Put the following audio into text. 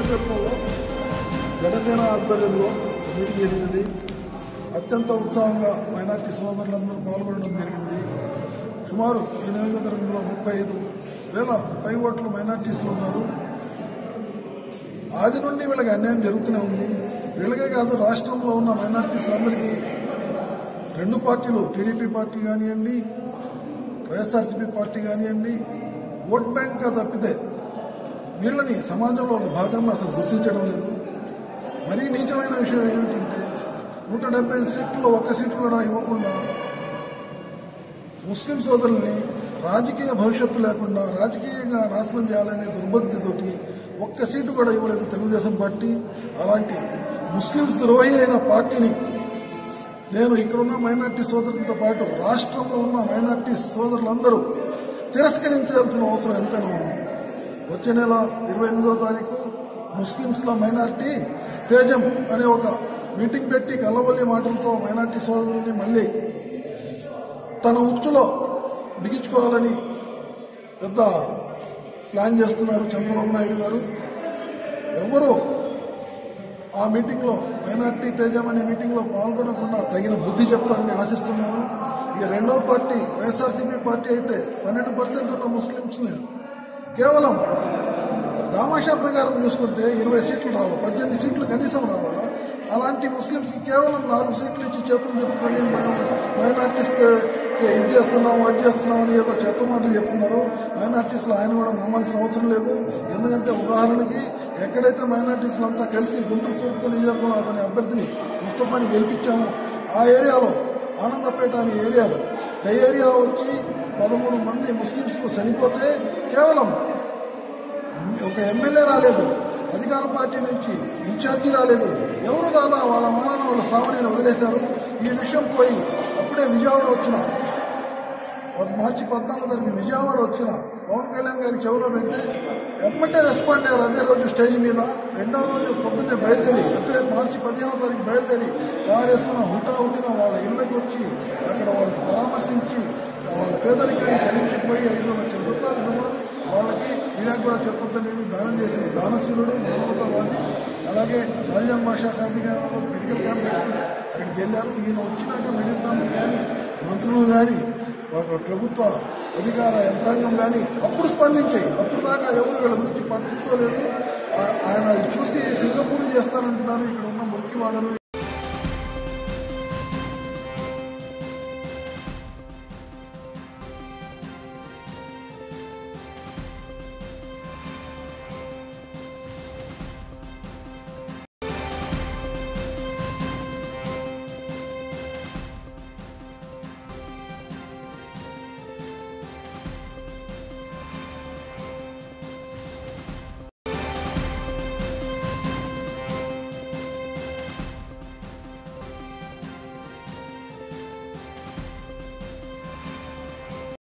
సూర్యాపేటలో జనసేన ఆధ్వర్యంలో మీటింగ్ జరిగినది అత్యంత ఉత్సాహంగా మైనార్టీ సోదరులందరూ పాల్గొనడం జరిగింది సుమారు ఈ నియోజకవర్గంలో ముప్పై ఐదు వేల పై ఓట్లు మైనార్టీస్లో ఉన్నారు ఆది నుండి వీళ్ళకి అన్యాయం జరుగుతూనే ఉంది వీళ్ళకే కాదు రాష్ట్రంలో ఉన్న మైనార్టీస్లందరికీ రెండు పార్టీలు టీడీపీ పార్టీ కానివ్వండి వైఎస్ఆర్సీపీ పార్టీ కానివ్వండి ఓట్ బ్యాంక్గా తప్పితే వీళ్ళని సమాజంలో ఒక భాగంగా అసలు గుర్తించడం లేదు మరీ నీచమైన విషయం ఏమిటంటే నూట డెబ్బై సీట్లలో ఒక్క సీటు కూడా ఇవ్వకుండా ముస్లిం సోదరుల్ని రాజకీయ భవిష్యత్తు లేకుండా రాజకీయంగా నాశనం చేయాలనే దుర్బుద్ధితోటి ఒక్క సీటు కూడా ఇవ్వలేదు తెలుగుదేశం పార్టీ అలాంటి ముస్లింస్ ద్రోహి అయిన పార్టీని నేను ఇక్కడున్న మైనార్టీ సోదరులతో పాటు రాష్ట్రంలో ఉన్న మైనార్టీ సోదరులందరూ తిరస్కరించాల్సిన అవసరం ఎంతైనా ఉంది వచ్చే నెల ఇరవై ఎనిమిదో తారీఖు ముస్లింస్ల మైనార్టీ తేజం అనే ఒక మీటింగ్ పెట్టి కల్లవల్లి మాటలతో మైనార్టీ సోదరుల్ని మళ్ళీ తన ఉచ్చులో బిగించుకోవాలని పెద్ద ప్లాన్ చేస్తున్నారు చంద్రబాబు నాయుడు గారు ఎవరు ఆ మీటింగ్లో మైనార్టీ తేజం అనే మీటింగ్లో పాల్గొనకుండా తగిన బుద్ధి చెప్తారని ఆశిస్తున్నాను ఇక రెండో పార్టీ వైఎస్ఆర్సీపీ పార్టీ అయితే పన్నెండు పర్సెంట్ ఉన్న ముస్లింస్ని కేవలం దామాషా ప్రకారం చూసుకుంటే ఇరవై సీట్లు రావాలి పద్దెనిమిది సీట్లు కనీసం రావాలా అలాంటి ముస్లింస్కి కేవలం నాలుగు సీట్లు ఇచ్చి చేతులు చెప్పుకొని మేము మైనార్టీస్ ఇది చేస్తున్నాం అది చేస్తున్నాం అని ఏదో చెత్త మాటలు చెప్తున్నారు మైనార్టీస్లో ఆయన కూడా నమ్మాల్సిన అవసరం లేదు ఎందుకంటే ఉదాహరణకి ఎక్కడైతే మైనార్టీస్లు అంతా కలిసి గుంటూరు తూర్పు నియోజకవర్గంలో అతని అభ్యర్థిని ముస్తఫాని గెలిపించాము ఆ ఏరియాలో ఆనందపేట అనే ఏరియాలో ఏరియా వచ్చి పదమూడు మంది ముస్లింస్ చనిపోతే కేవలం ఒక ఎమ్మెల్యే రాలేదు అధికార పార్టీ నుంచి ఇన్ఛార్జి రాలేదు ఎవరు రాలా వాళ్ళ మానాన వాళ్ళ సామాన్యులు వదిలేశారు ఈ విషయం పోయి అప్పుడే విజయవాడ వచ్చిన మార్చి పద్నాలుగు తారీఖు విజయవాడ వచ్చిన పవన్ కళ్యాణ్ గారి చెవిలో పెడితే ఎమ్మటే రెస్పాండ్ అయ్యారు అదే రోజు స్టేజ్ మీద రెండవ రోజు పొద్దున్నే బయలుదేరి అంటే మార్చి పదిహేనో తారీఖు బయలుదేరి కారు వేసుకున్న హుటా హుటిన వాళ్ళ ఇళ్ళకి వచ్చి అక్కడ వాళ్ళని పరామర్శించి వాళ్ళ పేదరికాన్ని చలించిపోయి ఐదు లక్షల రూపాయలు ఇవ్వాలి వాళ్ళకి ఈయనకు కూడా చెప్పొద్దని దానం చేసిన దానశీలుడు మానవతావాది అలాగే రాజ్యాంగ భాషా ఖాదీ గారు మెడికల్ క్యాంప్ పెట్టుకుంటే అక్కడికి వెళ్ళారు ఈయన వచ్చినాక మెడికల్ క్యాంప్ కానీ మంత్రులు కానీ ఒక ప్రభుత్వ అధికార యంత్రాంగం కానీ అప్పుడు స్పందించాయి అప్పుడు దాకా ఎవరు వీళ్ళ గురించి పట్టించుకోలేదు ఆ- ఆయన అది చూసి సింగపూర్ చేస్తానంటున్నారు ఇక్కడ ఉన్న మురికివాడలు